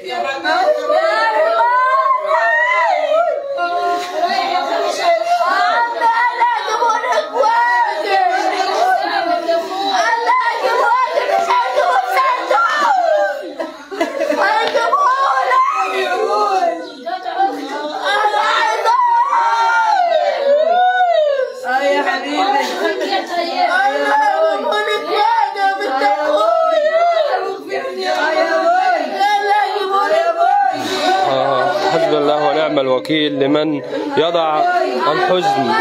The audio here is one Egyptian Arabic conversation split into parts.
يا حبيبي آه، حسبي الله ونعم الوكيل لمن يضع الحزن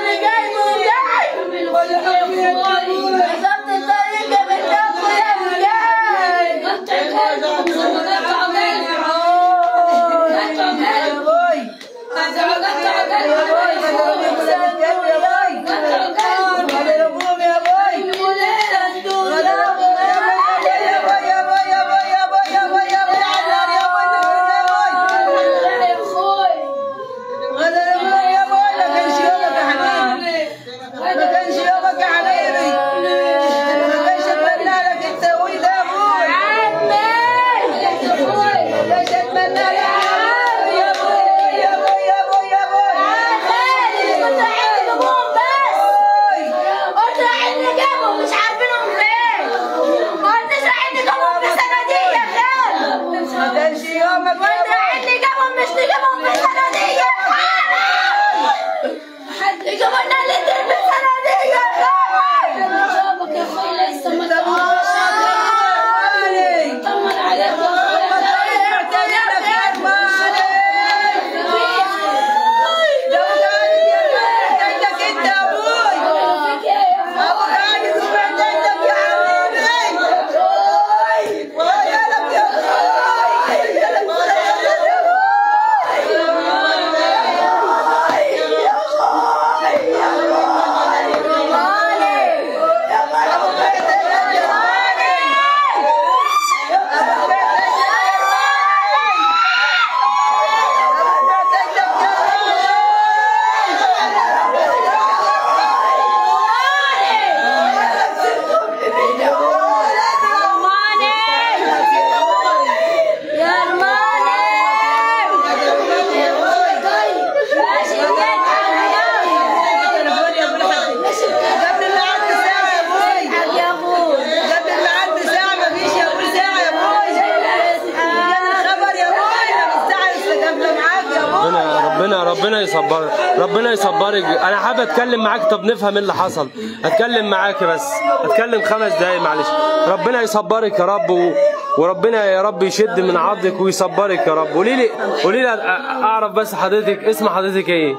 ربنا ربنا ربنا يصبرك ربنا يصبرك انا حابب اتكلم معاك طب نفهم ايه اللي حصل اتكلم معاك بس اتكلم خمس دقايق معلش ربنا يصبرك يا رب و... وربنا يا رب يشد من عضك ويصبرك يا رب قولي لي قولي لي اعرف بس حضرتك اسم حضرتك ايه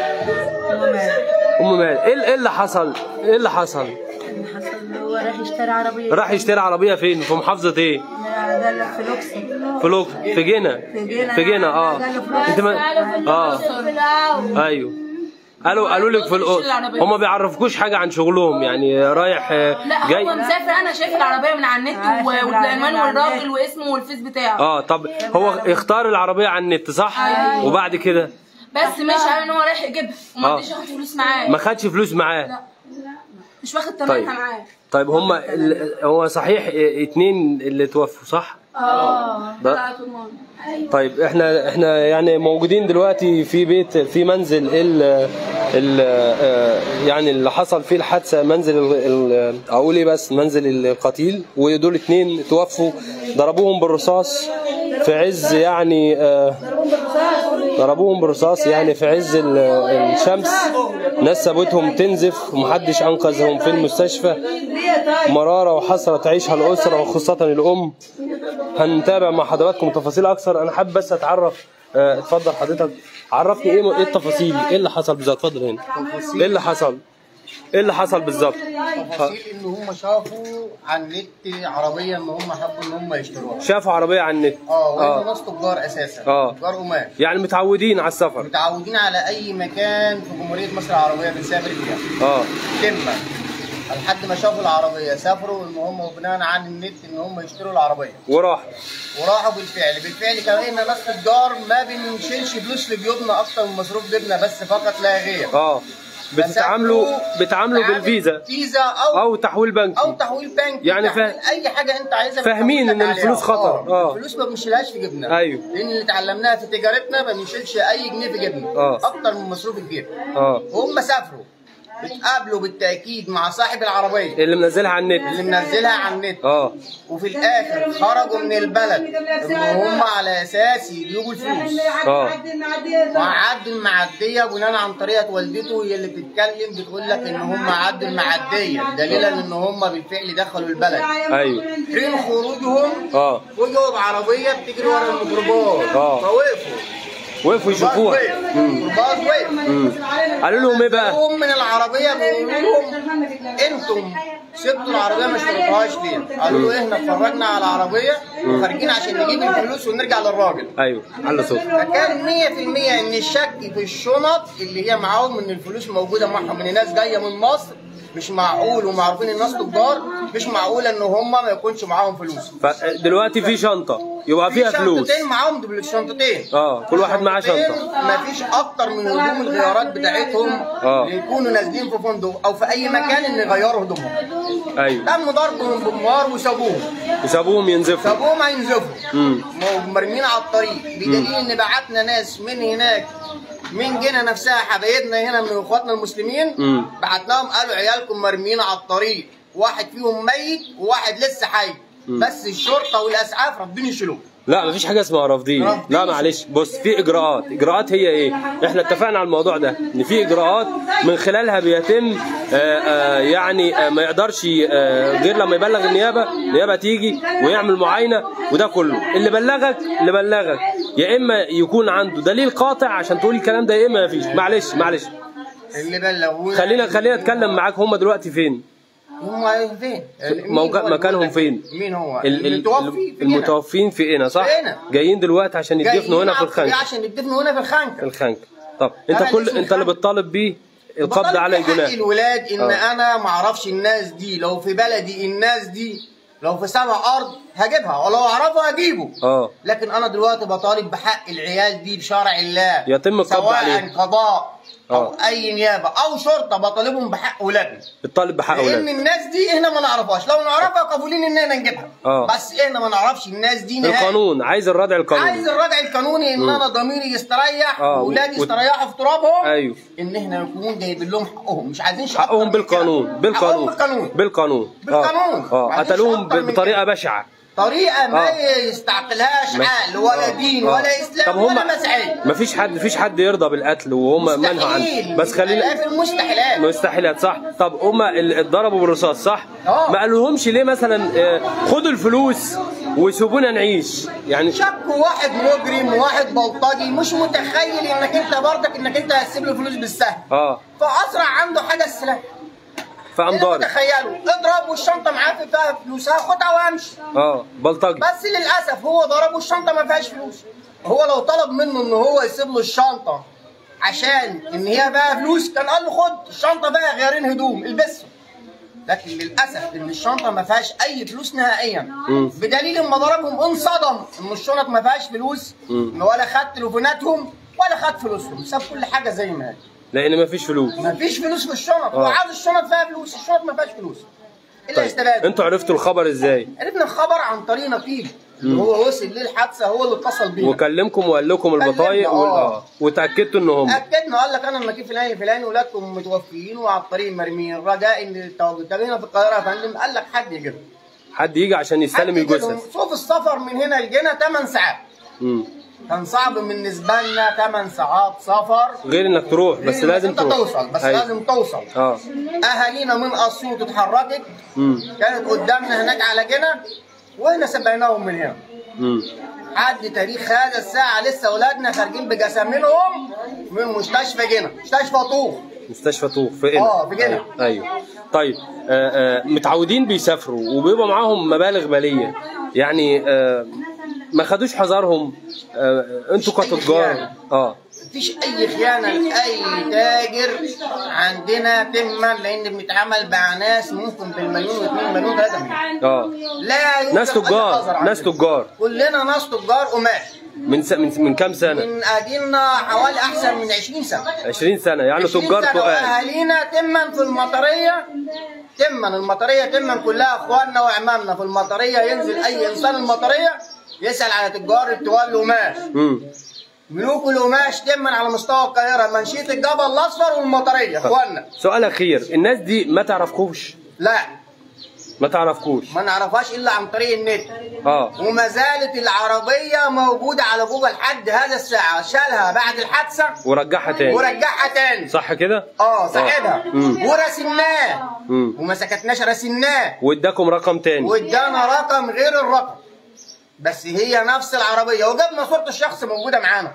ام مال ايه إيه اللي حصل ايه اللي حصل هو راح يشتري عربية راح يشتري عربيه فين في محافظه ايه ده اللي في لوكسي في لوك في جنة جنة. في جنة اه ده اللي في انت ما اه ايوه قالوا قالوا لك في الأ... هم بيعرفوكوش حاجه عن شغلهم يعني رايح آه، لا جاي هو مسافر انا شايف العربيه من على النت عارفة و- والعنوان العربية. والراجل واسمه والفيس بتاعه اه طب هو اختار العربيه على النت صح أيوة. وبعد كده بس مش قال ان هو رايح يجيبها وما آه. رضيش ياخد فلوس معاه ما خدش فلوس معاه لا مش واخد طيب. تمنها معاه طيب هم ال... هو صحيح اه، اتنين اللي توفوا صح اه ده- بتاعت الماما. طيب احنا احنا يعني موجودين دلوقتي في بيت في منزل ال ال اه، يعني اللي حصل فيه الحادثه منزل ال- ال- اقول ايه بس منزل القتيل ودول اتنين توفوا ضربوهم بالرصاص في عز يعني اه، ضربوهم بالرصاص يعني في عز ال- الشمس ناس سابتهم تنزف ومحدش انقذهم في المستشفى مرارة وحسرة تعيشها الأسرة وخاصة الأم هنتابع مع حضراتكم تفاصيل أكثر أنا حابب بس أتعرف آه، اتفضل حضرتك عرفني ايه ايه التفاصيل ايه اللي حصل بالظبط اتفضل هنا ايه اللي حصل ايه اللي حصل بالظبط تفاصيل ان هم شافوا على النت عربيه ان هم حبوا ان هم يشتروها شافوا عربيه على النت اه وهم اه ناس تجار اساسا آه. تجار قماش يعني متعودين على السفر متعودين على اي مكان في جمهوريه مصر العربيه بنسافر فيها اه كلمه لحد ما شافوا العربيه سافروا ان هم وبناء عن النت ان هم يشتروا العربيه وراح وراحوا بالفعل بالفعل كمان ناس تجار ما بنشيلش فلوس في جيوبنا اكتر من مصروف جبنه بس فقط لا غير اه بتتعاملوا بسافروا بتتعاملوا بعمل بالفيزا فيزا او او تحويل بنكي او تحويل بنكي يعني تعمل فا- اي حاجه انت عايزها فاهمين بتحول لك إن الفلوس عليها. خطر. آه. الفلوس ما بنشيلهاش في جيبنا أيوه. لان اللي اتعلمناها في تجارتنا ما بنشيلش اي جنيه في جيبنا آه. اكتر من مصروف الجيب اه هم سافروا اتقابلوا بالتاكيد مع صاحب العربيه اللي منزلها على النت اللي منزلها على النت اه وفي الاخر خرجوا من البلد ان هم على اساس يجيبوا الفلوس اه وعدوا المعديه بناء عن طريقه والدته هي اللي بتتكلم بتقول لك ان هم عدوا المعديه دليلا ان هم بالفعل دخلوا البلد ايوه حين خروجهم اه وجوا بعربيه بتجري ورا الميكروباص آه. فوقفوا وقفوا يشوفوها الميكروباص وقف مم. قالوا لهم ايه بقى هم من العربيه بيقولوا لهم انتم سبتوا العربيه ما اشتريتوهاش ليه؟ قالوا له احنا اتفرجنا على العربيه وخارجين عشان نجيب الفلوس ونرجع للراجل ايوه على صوت فكان 100% ان الشك في الشنط اللي هي معاهم ان الفلوس موجوده معهم ان ناس جايه من مصر مش معقول ومعروفين الناس تجار مش معقول ان هم ما يكونش معاهم فلوس فدلوقتي في شنطه يبقى فيها فلوس شنطتين معاهم دول شنطتين اه كل واحد معاه شنطه ما فيش اكتر من هدوم الغيارات بتاعتهم آه. اللي يكونوا نازلين في فندق او في اي مكان ان يغيروا هدومهم ايوه تم ضربهم بموار وسابوهم وسابوهم ينزفوا سابوهم هينزفوا مم. مرمين على الطريق بدليل ان بعتنا ناس من هناك من جنة نفسها حبايبنا هنا من اخواتنا المسلمين مم. بعتناهم قالوا عيالكم مرميين على الطريق واحد فيهم ميت وواحد لسه حي بس الشرطه والاسعاف رافضين يشيلوه لا مفيش حاجه اسمها رافضين رافضين. لا معلش بص في اجراءات اجراءات هي ايه احنا اتفقنا على الموضوع ده ان في اجراءات من خلالها بيتم آه آه يعني آه ما يقدرش آه غير لما يبلغ النيابه النيابه تيجي ويعمل معاينه وده كله اللي بلغك اللي بلغك يا اما يكون عنده دليل قاطع عشان تقول الكلام ده يا اما مفيش معلش معلش اللي بلغونا خلينا خلينا اتكلم معاك هم دلوقتي فين هم فين؟ موجا- مين هو مكانهم المتوفي؟ فين؟ مين هو؟ ال- ال- المتوفي في هنا. المتوفين في هنا صح في هنا. جايين دلوقتي عشان يدفنوا هنا في جايين الخنك عشان يدفنوا هنا في الخنك الخنك طب انت أنا كل اسمي انت اللي خالد. بتطالب بيه القبض بطالب على بحق الجناه الولاد ان آه. انا ما اعرفش الناس دي لو في بلدي الناس دي لو في سبع ارض هجيبها ولو اعرفه هجيبه اه لكن انا دلوقتي بطالب بحق العيال دي بشرع الله يتم القبض سواء عليهم. قضاء او آه. اي نيابه او شرطه بطالبهم بحق ولادنا بتطالب بحق لان اولادك الناس دي احنا ما نعرفهاش لو نعرفها قابلين اننا نجيبها آه. بس احنا ما نعرفش الناس دي نهائي القانون عايز الردع عايز القانوني الردع القانوني ان انا ضميري يستريح آه، واولادي و- يستريحوا في ترابهم أيوه. ان احنا نكون جايبين لهم حقهم مش عايزين حقهم بالقانون بالقانون بالقانون بالقانون بالقانون. اه, آه. معلش قتلوهم أكتر من بطريقه كده. بشعه طريقه ما آه. يستعقلهاش ماشي. عقل ولا آه. دين آه. ولا اسلام طب هم ولا مسيحيه مفيش حد مفيش حد يرضى بالقتل وهم منهى مستحيل عنه بس خلينا في المستحيلات مستحيلات صح طب هم اللي اتضربوا بالرصاص صح آه. ما قالولهمش ليه مثلا آه، خدوا الفلوس وسيبونا نعيش يعني شكوا واحد مجرم وواحد بلطجي مش متخيل انك انت برضك انك انت هتسيب له فلوس بالسهل اه فاسرع عنده حاجه السلاح فقام إيه ضارب تخيلوا اضرب والشنطه معاه في فيها فلوسها خدها وامشي اه بلطجي بس للاسف هو ضربه الشنطه ما فيهاش فلوس هو لو طلب منه ان هو يسيب له الشنطه عشان ان هي فيها فلوس كان قال له خد الشنطه فيها غيارين هدوم البسهم لكن للاسف ان الشنطه ما فيهاش اي فلوس نهائيا مم. بدليل اما ضربهم انصدم ان الشنط ما خدش فلوس مم. ولا خد تليفوناتهم ولا خد فلوسهم ساب كل حاجه زي ما هي لان مفيش فلوس ما فيش فلوس في الشنط هو آه. عاوز الشنط فيها فلوس الشنط ما فيهاش فلوس الا طيب استفاد انتوا عرفتوا الخبر ازاي عرفنا الخبر عن طريق نقيب اللي هو وصل ليه الحادثه هو اللي اتصل بينا وكلمكم وقال لكم البطايق كلمنا، وال... آه. اه وتاكدتوا ان هم اكدنا قال لك انا النقيب فلان الفلاني ولادكم متوفيين وعلى الطريق مرميين رجاء ان التواجد طب هنا في القاهره يا فندم قال لك حد يجيبهم حد يجي عشان يستلم حد يجيبهم. الجثث شوف السفر من هنا لجنا 8 ساعات مم. كان صعب بالنسبه لنا 8 ساعات سفر غير انك تروح بس غير لازم إنك تروح توصل بس أيوة. لازم توصل اه اهالينا من اسيوط اتحركت مم. كانت قدامنا هناك على جنة واحنا سبقناهم من هنا مم. لحد تاريخ هذا الساعة لسه أولادنا خارجين بجسامينهم من مستشفى جنة مستشفى طوخ مستشفى طوخ في قنا آه، في قنا. ايوه أيوة. طيب آه آه متعودين بيسافروا وبيبقى معاهم مبالغ ماليه يعني آه ما خدوش حذرهم آه انتوا كتجار خيانة. اه مفيش أي خيانة لأي تاجر عندنا تما لأن بنتعامل مع ناس ممكن بالمليون واثنين مليون ثلاثة مليون اه لا يوجد ناس أي حذر تجار عندنا. ناس تجار كلنا ناس تجار قماش من س... من من كام سنه من ادينا حوالي احسن من 20 سنه 20 سنه يعني 20 تجار سنة تقال واهالينا تما في المطريه تما المطريه تما كلها اخواننا واعمامنا في المطريه ينزل اي انسان المطريه يسال على تجار التوال القماش امم ملوك القماش تما على مستوى القاهره منشيه الجبل الاصفر والمطريه اخواننا سؤال اخير الناس دي ما تعرفكوش لا ما تعرفكوش ما نعرفهاش الا عن طريق النت اه وما زالت العربيه موجوده على جوجل لحد هذا الساعه شالها بعد الحادثه ورجعها تاني ورجعها تاني صح كده اه صاحبها مم. ورسمناه امم وما سكتناش رسمناه واداكم رقم تاني وادانا رقم غير الرقم بس هي نفس العربيه وجبنا صوره الشخص موجوده معانا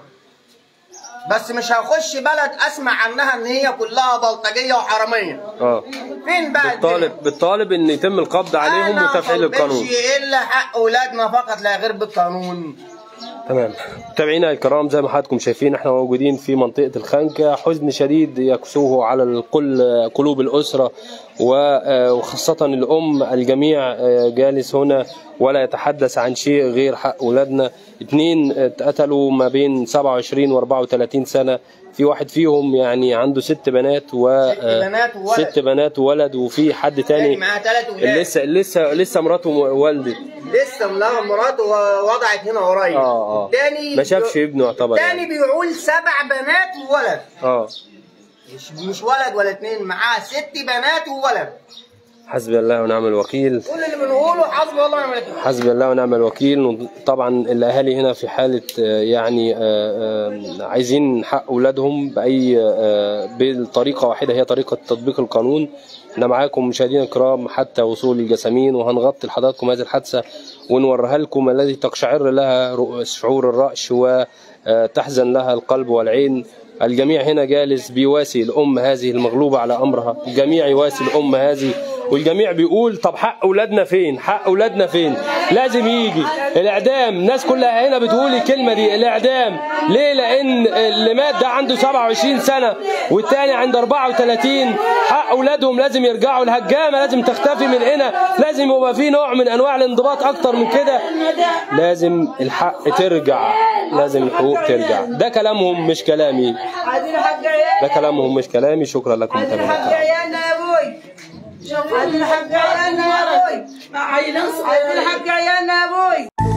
بس مش هخش بلد اسمع عنها ان هي كلها بلطجيه وحراميه اه فين بقى الدنيا؟ بالطالب بالطالب ان يتم القبض عليهم أنا وتفعيل ما طالبش القانون الا حق اولادنا فقط لا غير بالقانون تمام متابعينا الكرام زي ما حضراتكم شايفين احنا موجودين في منطقة الخنكة حزن شديد يكسوه على الكل قلوب الأسرة و- وخاصة الأم الجميع جالس هنا ولا يتحدث عن شيء غير حق أولادنا اتنين اتقتلوا ما بين 27 و 34 سنة في واحد فيهم يعني عنده ست بنات و ست بنات وولد. ست بنات وولد وفي حد تاني تاني معاه ثلاث اللي اولاد لسه لسه لسه مراته والدت لسه ملاها مراته ووضعت هنا قريب اه اه تاني ما شافش ابنه يعتبر تاني يعني. بيقول سبع بنات وولد اه مش مش ولد ولا اتنين معاه ست بنات وولد حسبي الله ونعم الوكيل كل اللي بنقوله حسبي الله ونعم الوكيل حسبي الله ونعم الوكيل طبعا الاهالي هنا في حاله آه، يعني آه، آه، عايزين حق اولادهم باي آه، بالطريقه واحده هي طريقه تطبيق القانون احنا معاكم مشاهدينا الكرام حتى وصول الجسامين وهنغطي لحضراتكم هذه الحادثه ونوريها لكم الذي تقشعر لها رؤ- شعور الرأش وتحزن لها القلب والعين الجميع هنا جالس بيواسي الأم هذه المغلوبة على أمرها الجميع يواسي الأم هذه والجميع بيقول طب حق أولادنا فين حق أولادنا فين لازم يجي الإعدام الناس كلها هنا بتقول الكلمة دي الإعدام ليه لأن اللي مات ده عنده 27 سنة والتاني عنده 34 حق أولادهم لازم يرجعوا الهجامة لازم تختفي من هنا لازم يبقى في نوع من أنواع الانضباط أكتر من كده لازم الحق ترجع لازم الحقوق ترجع ده كلامهم مش كلامي عايزين حق عيالنا ده كلامهم مش كلامي شكرا لكم عايزين متابعينا حق عيالنا يا ابوي عايزين حق عيالنا يا ابوي عايزين حق عيالنا يا ابوي